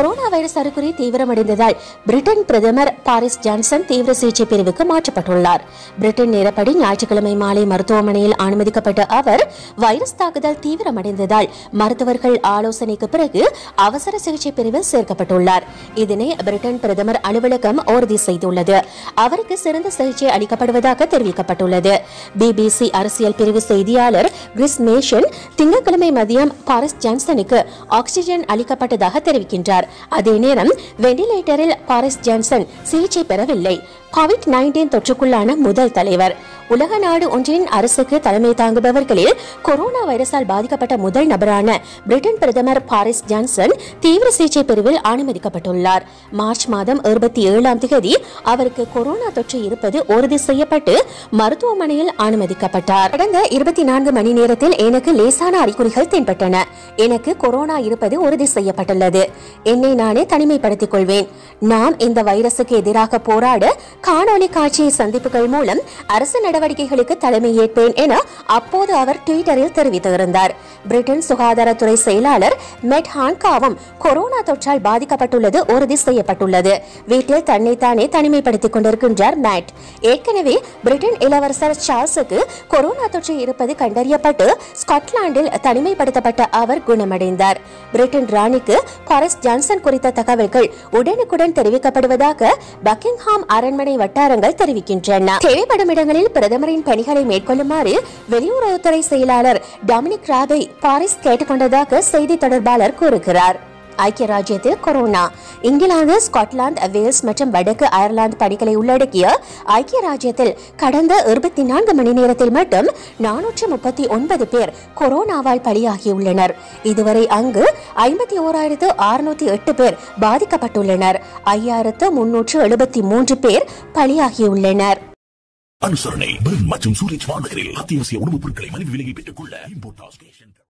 corona virus அறிகுறி தீவிரமடைந்ததால் Britain பிரதமர் பாரிஸ் ஜான்சன் தீவிர சிகிச்சை பிரிவுக்கு மாற்றப்பட்டுள்ளார் பிரிட்டன் நேரப்படி ஞாயிற்றுக்கிழமை மாலை மருத்துவமனையில் அனுமதிக்கப்பட்ட அவர் வைரஸ் தாக்குதல் தீவிரமடைந்ததால் மருத்துவர்கள் ஆலோசனைக்கு பிறகு அவசர சிகிச்சை பிரிவில் சேர்க்கப்பட்டுள்ளார் இதனை பிரிட்டன் பிரதமர் அலுவலகம் உறுதி செய்துள்ளது அவருக்கு சிறந்த சிகிச்சை அளிக்கப்படுவதாக தெரிவிக்கப்பட்டுள்ளது பிபிசி அரசியல் பிரிவு செய்தியாளர் கிறிஸ் மேஷன் திங்கட்கிழமை மதியம் பாரிஸ் ஜான்சனுக்கு ஆக்ஸிஜன் அளிக்கப்பட்டதாக தெரிவிக்கின்றார் அதே நேரம் வெண்டிலேட்டரில் பாரிஸ் ஜான்சன் சிகிச்சை பெறவில்லை கோவிட் நைன்டீன் தொற்றுக்குள்ளான முதல் தலைவர் உலக நாடு ஒன்றின் அரசுக்கு தலைமை தாங்குபவர்களில் கொரோனா வைரஸால் பாதிக்கப்பட்ட முதல் நபரான பிரிட்டன் பிரதமர் பாரிஸ் ஜான்சன் தீவிர சிகிச்சை பிரிவில் அனுமதிக்கப்பட்டுள்ளார் மார்ச் மாதம் இருபத்தி ஏழாம் தேதி அவருக்கு கொரோனா தொற்று இருப்பது உறுதி செய்யப்பட்டு மருத்துவமனையில் அனுமதிக்கப்பட்டார் கடந்த இருபத்தி நான்கு மணி நேரத்தில் எனக்கு லேசான அறிகுறிகள் தென்பட்டன எனக்கு கொரோனா இருப்பது உறுதி செய்யப்பட்டுள்ளது என்னை நானே தனிமைப்படுத்திக் கொள்வேன் நாம் இந்த வைரசுக்கு எதிராக போராட காணொலி காட்சி சந்திப்புகள் மூலம் அரசு நடவடிக்கைகளுக்கு தலைமை ஏற்பேன் என அப்போது அவர் ட்விட்டரில் தெரிவித்திருந்தார் பிரிட்டன் சுகாதாரத்துறை செயலாளர் மெட் ஹான்காவும் கொரோனா தொற்றால் பாதிக்கப்பட்டுள்ளது உறுதி செய்யப்பட்டுள்ளது வீட்டில் தன்னைத்தானே தனிமைப்படுத்திக் கொண்டிருக்கின்றார் மேட் ஏற்கனவே பிரிட்டன் இளவரசர் சார்ல்ஸுக்கு கொரோனா தொற்று இருப்பது கண்டறியப்பட்டு ஸ்காட்லாந்தில் தனிமைப்படுத்தப்பட்ட அவர் குணமடைந்தார் பிரிட்டன் ராணிக்கு பாரிஸ் ஜான்சன் குறித்த தகவல்கள் உடனுக்குடன் தெரிவிக்கப்படுவதாக பக்கிங்ஹாம் அரண்மனை வட்டாரங்கள் தெரிவிக்கின்றன தேவைப்படும் இடங்களில் பிரதமரின் பணிகளை மேற்கொள்ளுமாறு வெளியுறவுத்துறை செயலாளர் டாமினிக் ராபை பாரிஸ் கேட்டுக்கொண்டதாக செய்தி தொடர்பாளர் கூறுகிறார் ஐக்கிய ராஜ்யத்தில் கொரோனா இங்கிலாந்து ஸ்காட்லாந்து வேல்ஸ் மற்றும் வடக்கு அயர்லாந்து பணிகளை உள்ளடக்கிய ஐக்கிய ராஜ்யத்தில் கடந்த இருபத்தி நான்கு மணி நேரத்தில் மட்டும் நானூற்று முப்பத்தி ஒன்பது பேர் கொரோனாவால் பலியாகியுள்ளனர் இதுவரை அங்கு ஐம்பத்தி ஓராயிரத்து அறுநூத்தி எட்டு பேர் பாதிக்கப்பட்டுள்ளனர் ஐயாயிரத்து முன்னூற்று எழுபத்தி மூன்று பேர் பலியாகியுள்ளனர் அனுசரணை பெர்ன் மற்றும் சூரஜ் வானகரில் அத்தியாவசிய உணவுப் பொருட்களை மலிவு விலையை பெற்றுக் கொள்ள இம்போர்ட்